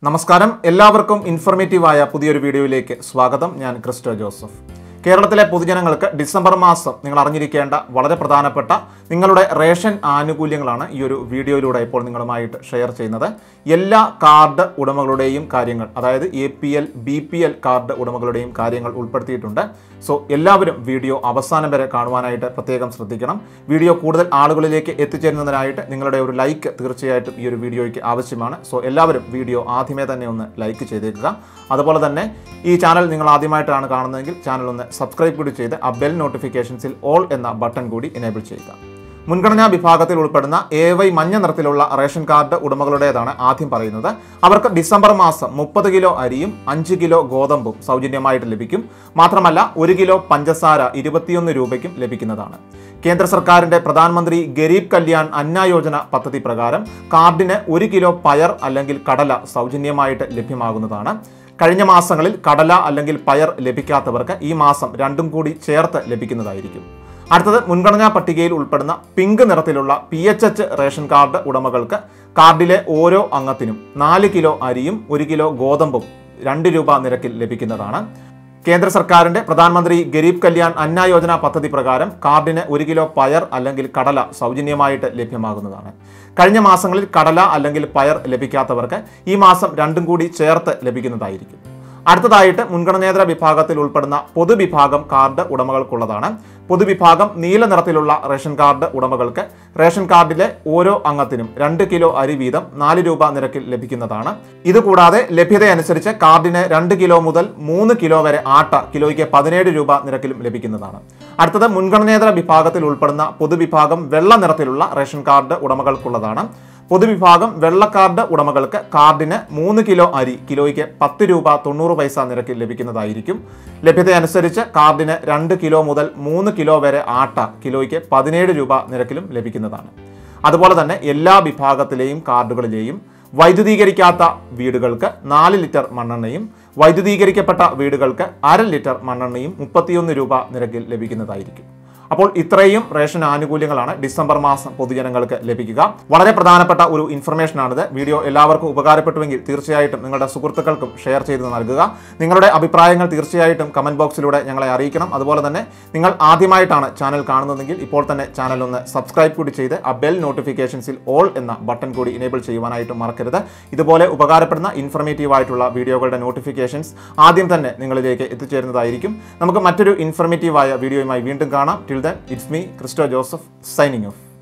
നമസ്കാരം എല്ലാവർക്കും ഇൻഫർമേറ്റീവായ പുതിയൊരു വീഡിയോയിലേക്ക് സ്വാഗതം ഞാൻ ക്രിസ്റ്റോ ജോസഫ് കേരളത്തിലെ പൊതുജനങ്ങൾക്ക് ഡിസംബർ മാസം നിങ്ങൾ അറിഞ്ഞിരിക്കേണ്ട വളരെ പ്രധാനപ്പെട്ട നിങ്ങളുടെ റേഷൻ ആനുകൂല്യങ്ങളാണ് ഈ ഒരു വീഡിയോയിലൂടെ ഇപ്പോൾ നിങ്ങളുമായിട്ട് ഷെയർ ചെയ്യുന്നത് എല്ലാ കാർഡ് ഉടമകളുടെയും കാര്യങ്ങൾ അതായത് A P L B P L card ഉടമകളുടെയും കാര്യങ്ങൾ ഉൾപ്പെടുത്തിയിട്ടുണ്ട് സോ എല്ലാവരും വീഡിയോ അവസാനം വരെ കാണുവാനായിട്ട് പ്രത്യേകം ശ്രദ്ധിക്കണം വീഡിയോ കൂടുതൽ ആളുകളിലേക്ക് എത്തിച്ചേരുന്നതിനായിട്ട് നിങ്ങളുടെ ഒരു ലൈക്ക് തീർച്ചയായിട്ടും ഈ ഒരു വീഡിയോയ്ക്ക് ആവശ്യമാണ് സോ എല്ലാവരും വീഡിയോ ആദ്യമേ തന്നെ ഒന്ന് ലൈക്ക് ചെയ്തേക്കുക അതുപോലെ തന്നെ ഈ ചാനൽ നിങ്ങൾ ആദ്യമായിട്ടാണ് കാണുന്നതെങ്കിൽ ചാനൽ ഒന്ന് സബ്സ്ക്രൈബ് കൂടി ചെയ്ത് ആ ബെൽ നോട്ടിഫിക്കേഷൻസിൽ ഓൾ എന്ന ബട്ടൺ കൂടി എനേബിൾ ചെയ്യുക മുൻഗണനാ വിഭാഗത്തിൽ ഉൾപ്പെടുന്ന എ വൈ മഞ്ഞ നിറത്തിലുള്ള റേഷൻ കാർഡ് ഉടമകളുടേതാണ് ആദ്യം പറയുന്നത് അവർക്ക് ഡിസംബർ മാസം മുപ്പത് കിലോ അരിയും അഞ്ച് കിലോ ഗോതമ്പും സൗജന്യമായിട്ട് ലഭിക്കും മാത്രമല്ല ഒരു കിലോ പഞ്ചസാര ഇരുപത്തിയൊന്ന് രൂപയ്ക്കും ലഭിക്കുന്നതാണ് കേന്ദ്ര സർക്കാരിന്റെ പ്രധാനമന്ത്രി ഗരീബ് കല്യാൺ അന്ന യോജന പദ്ധതി പ്രകാരം കാർഡിന് ഒരു കിലോ പയർ അല്ലെങ്കിൽ കടല സൗജന്യമായിട്ട് ലഭ്യമാകുന്നതാണ് കഴിഞ്ഞ മാസങ്ങളിൽ കടല അല്ലെങ്കിൽ പയർ ലഭിക്കാത്തവർക്ക് ഈ മാസം രണ്ടും കൂടി ചേർത്ത് ലഭിക്കുന്നതായിരിക്കും അടുത്തത് മുൻഗണനാ പട്ടികയിൽ ഉൾപ്പെടുന്ന പിങ്ക് നിറത്തിലുള്ള P H H ration card ഉടമകൾക്ക് കാർഡിലെ ഓരോ അംഗത്തിനും നാല് കിലോ അരിയും ഒരു കിലോ ഗോതമ്പും രണ്ട് രൂപ നിരക്കിൽ ലഭിക്കുന്നതാണ് കേന്ദ്ര സർക്കാരിന്റെ പ്രധാനമന്ത്രി ഗരീബ് കല്യാൺ അന്ന യോജന പദ്ധതി പ്രകാരം കാർഡിന് ഒരു കിലോ പയർ അല്ലെങ്കിൽ കടല സൗജന്യമായിട്ട് ലഭ്യമാകുന്നതാണ് കഴിഞ്ഞ മാസങ്ങളിൽ കടല അല്ലെങ്കിൽ പയർ ലഭിക്കാത്തവർക്ക് ഈ മാസം രണ്ടും കൂടി ചേർത്ത് ലഭിക്കുന്നതായിരിക്കും അടുത്തതായിട്ട് മുൻഗണനേതര വിഭാഗത്തിൽ ഉൾപ്പെടുന്ന പൊതുവിഭാഗം കാർഡ് ഉടമകൾക്കുള്ളതാണ് പൊതുവിഭാഗം നീല നിറത്തിലുള്ള റേഷൻ കാർഡ് ഉടമകൾക്ക് റേഷൻ കാർഡിലെ ഓരോ അംഗത്തിനും രണ്ട് കിലോ അരി വീതം നാല് രൂപ നിരക്കിൽ ലഭിക്കുന്നതാണ് ഇതുകൂടാതെ ലഭ്യതയനുസരിച്ച് കാർഡിന് രണ്ട് കിലോ മുതൽ മൂന്ന് കിലോ വരെ ആട്ട കിലോയ്ക്ക് പതിനേഴ് രൂപ നിരക്കിലും ലഭിക്കുന്നതാണ് അടുത്തത് മുൻഗണനേതര വിഭാഗത്തിൽ ഉൾപ്പെടുന്ന പൊതുവിഭാഗം വെള്ള നിറത്തിലുള്ള റേഷൻ കാർഡ് ഉടമകൾക്കുള്ളതാണ് പൊതുവിഭാഗം വെള്ള കാർഡ് ഉടമകൾക്ക് കാർഡിന് മൂന്ന് കിലോ അരി കിലോയ്ക്ക് പത്ത് രൂപ തൊണ്ണൂറ് പൈസ നിരക്കിൽ ലഭിക്കുന്നതായിരിക്കും ലഭ്യതയനുസരിച്ച് കാർഡിന് രണ്ട് കിലോ മുതൽ മൂന്ന് കിലോ വരെ ആട്ട കിലോയ്ക്ക് പതിനേഴ് രൂപ നിരക്കിലും ലഭിക്കുന്നതാണ് അതുപോലെ തന്നെ എല്ലാ വിഭാഗത്തിലെയും കാർഡുകളിലെയും വൈദ്യുതീകരിക്കാത്ത വീടുകൾക്ക് നാല് ലിറ്റർ മണ്ണെണ്ണയും വൈദ്യുതീകരിക്കപ്പെട്ട വീടുകൾക്ക് അര ലിറ്റർ മണ്ണെണ്ണയും മുപ്പത്തിയൊന്ന് രൂപ നിരക്കിൽ ലഭിക്കുന്നതായിരിക്കും അപ്പോൾ ഇത്രയും റേഷൻ ആനുകൂല്യങ്ങളാണ് ഡിസംബർ മാസം പൊതുജനങ്ങൾക്ക് ലഭിക്കുക വളരെ പ്രധാനപ്പെട്ട ഒരു ഇൻഫർമേഷനാണിത് വീഡിയോ എല്ലാവർക്കും ഉപകാരപ്പെട്ടുവെങ്കിൽ തീർച്ചയായിട്ടും നിങ്ങളുടെ സുഹൃത്തുക്കൾക്കും ഷെയർ ചെയ്ത് നൽകുക നിങ്ങളുടെ അഭിപ്രായങ്ങൾ തീർച്ചയായിട്ടും കമന്റ് ബോക്സിലൂടെ ഞങ്ങളെ അറിയിക്കണം അതുപോലെ തന്നെ നിങ്ങൾ ആദ്യമായിട്ടാണ് ചാനൽ കാണുന്നതെങ്കിൽ ഇപ്പോൾ തന്നെ ചാനൽ ഒന്ന് സബ്സ്ക്രൈബ് കൂടി ചെയ്ത് ആ ബെൽ നോട്ടിഫിക്കേഷൻസിൽ ഓൾ എന്ന ബട്ടൺ കൂടി ഇനേബിൾ ചെയ്യുവാനായിട്ട് മറക്കരുത് ഇതുപോലെ ഉപകാരപ്പെടുന്ന ഇൻഫർമേറ്റീവ് ആയിട്ടുള്ള വീഡിയോകളുടെ നോട്ടിഫിക്കേഷൻസ് ആദ്യം തന്നെ നിങ്ങളിലേക്ക് എത്തിച്ചേരുന്നതായിരിക്കും നമുക്ക് മറ്റൊരു ഇൻഫർമേറ്റീവായ വീഡിയോയുമായി വീണ്ടും കാണാം till then it's me Christo Joseph signing of